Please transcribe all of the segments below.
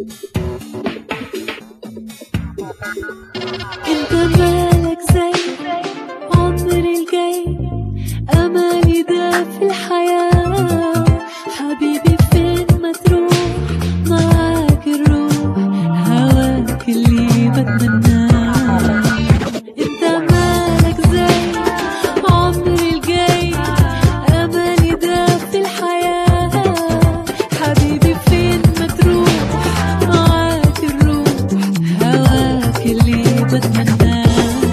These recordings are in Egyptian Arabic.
انت مالك زي عمري الجاي امالي ده في الحياة حبيبي فين ما تروح معاك الروح هواك اللي بتمناه انت مالك زي عمري الجاي امالي ده في الحياة حبيبي فين ما تروح معاك الروح هواك اللي بتمناه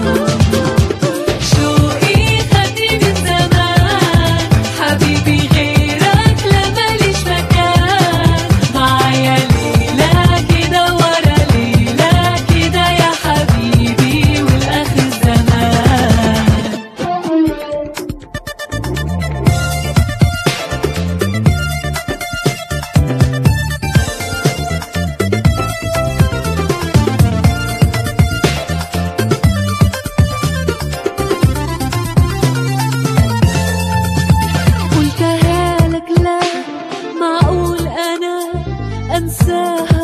شوقي خدني من زمان حبيبي غيرك لا ماليش مكان معايا ليلة كده ورا ليلة كده يا حبيبي والآخر الزمان قلتها لك لا معقول انا انساها